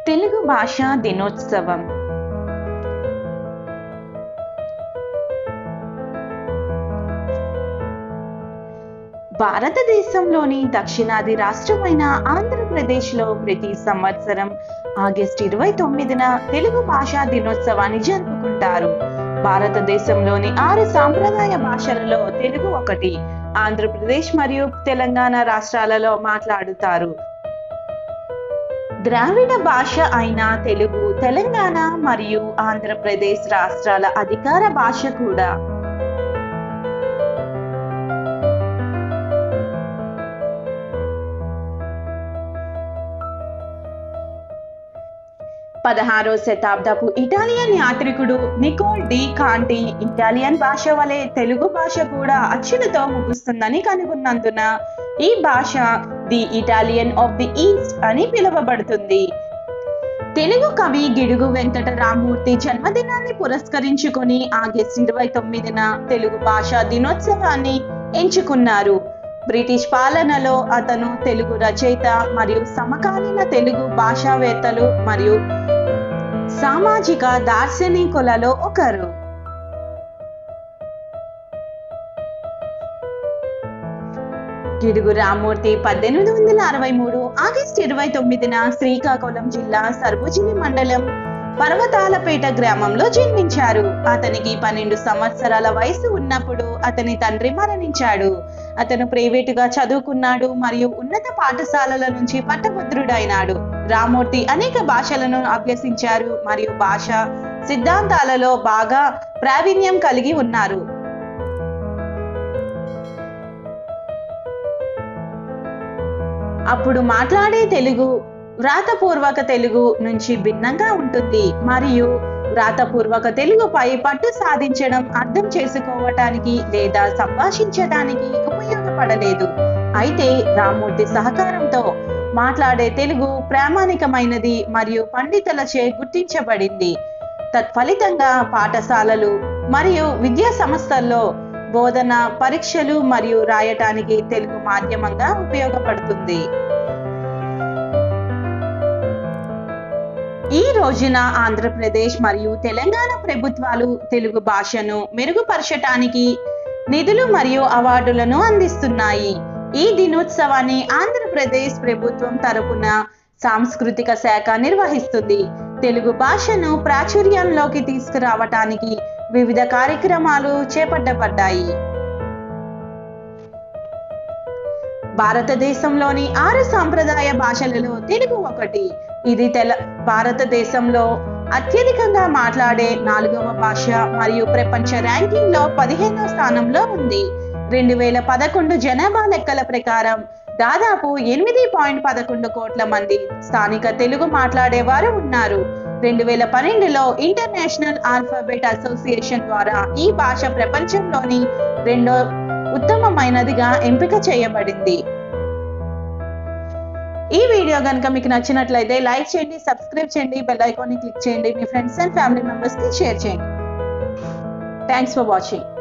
తెలుగు భాషా దినోత్సవం భారతదేశంలోని దక్షిణాది రాష్ట్రమైన ఆంధ్రప్రదేశ్లో ప్రతి సంవత్సరం ఆగస్టు ఇరవై తొమ్మిదిన తెలుగు భాషా దినోత్సవాన్ని జరుపుకుంటారు భారతదేశంలోని ఆరు సాంప్రదాయ భాషలలో తెలుగు ఒకటి ఆంధ్రప్రదేశ్ మరియు తెలంగాణ రాష్ట్రాలలో మాట్లాడుతారు ద్రావిడ భాష అయిన తెలుగు తెలంగాణ మరియు ఆంధ్రప్రదేశ్ రాష్ట్రాల అధికార భాష కూడా పదహారో శతాబ్దపు ఇటాలియన్ యాత్రికుడు నికోల్ డి కాంటి ఇటాలియన్ భాష వలె తెలుగు భాష కూడా అచ్చులతో ముగుస్తుందని కనుగొన్నందున ఈ భాష the Italian of the East అని పిలువబడుతుంది తెలుగు కవి గిడుగు వెంకట రామూర్తి జన్మదినాన్ని పురస్కరించుకొని ఆగస్టు ఇరవై తొమ్మిదిన తెలుగు భాషా దినోత్సవాన్ని ఎంచుకున్నారు బ్రిటిష్ పాలనలో అతను తెలుగు రచయిత మరియు సమకాలీన తెలుగు భాషావేత్తలు మరియు సామాజిక దార్శనికులలో ఒకరు గిడుగు రామూర్తి పద్దెనిమిది వందల అరవై మూడు ఆగస్టు ఇరవై తొమ్మిదిన శ్రీకాకుళం జిల్లా సర్బుజిలి మండలం పర్వతాలపేట గ్రామంలో జన్మించారు అతనికి పన్నెండు సంవత్సరాల వయసు ఉన్నప్పుడు అతని తండ్రి మరణించాడు అతను ప్రైవేటుగా చదువుకున్నాడు మరియు ఉన్నత పాఠశాలల నుంచి పట్టభద్రుడైనాడు రామూర్తి అనేక భాషలను అభ్యసించారు మరియు భాష సిద్ధాంతాలలో బాగా ప్రావీణ్యం కలిగి ఉన్నారు అప్పుడు మాట్లాడే తెలుగు వ్రాతపూర్వక తెలుగు నుంచి భిన్నంగా ఉంటుంది మరియు వ్రాతపూర్వక తెలుగుపై పట్టు సాధించడం అర్థం చేసుకోవటానికి లేదా సంభాషించడానికి ఉపయోగపడలేదు అయితే రామూర్తి సహకారంతో మాట్లాడే తెలుగు ప్రామాణికమైనది మరియు పండితులచే గుర్తించబడింది తత్ఫలితంగా పాఠశాలలు మరియు విద్యా సంస్థల్లో బోధన పరీక్షలు మరియు రాయటానికి తెలుగు మాధ్యమంగా ఉపయోగపడుతుంది ఈ రోజున ఆంధ్రప్రదేశ్ మరియు తెలంగాణ ప్రభుత్వాలు తెలుగు భాషను మెరుగుపరచటానికి నిధులు మరియు అవార్డులను అందిస్తున్నాయి ఈ దినోత్సవాన్ని ఆంధ్రప్రదేశ్ ప్రభుత్వం తరపున సాంస్కృతిక శాఖ నిర్వహిస్తుంది తెలుగు భాషను ప్రాచుర్యంలోకి తీసుకురావటానికి వివిధ కార్యక్రమాలు చేపట్టబడ్డాయి భారతదేశంలోని ఆరు సాంప్రదాయ భాషలలో తెలుగు ఒకటి ఇది తెల భారతదేశంలో అత్యధికంగా మాట్లాడే నాలుగవ భాష మరియు ప్రపంచ ర్యాంకింగ్ లో పదిహేనవ స్థానంలో ఉంది రెండు వేల పదకొండు జనాభా లెక్కల ప్రకారం దాదాపు ఎనిమిది పాయింట్ పదకొండు కోట్ల మంది స్థానిక తెలుగు మాట్లాడేవారు ఉన్నారు రెండు వేల పన్నెండులో ఇంటర్నేషనల్ ఆల్ఫాబెట్ అసోసియేషన్ ద్వారా ఈ భాష ప్రపంచంలోని రెండో ఉత్తమమైనదిగా ఎంపిక చేయబడింది ఈ వీడియో కనుక మీకు నచ్చినట్లయితే లైక్ చేయండి సబ్స్క్రైబ్ చేయండి బెల్ ఐకాన్ని క్లిక్ చేయండి మీ ఫ్రెండ్స్ అండ్ ఫ్యామిలీ మెంబర్స్ కి షేర్ చేయండి థ్యాంక్స్ ఫర్ వాచింగ్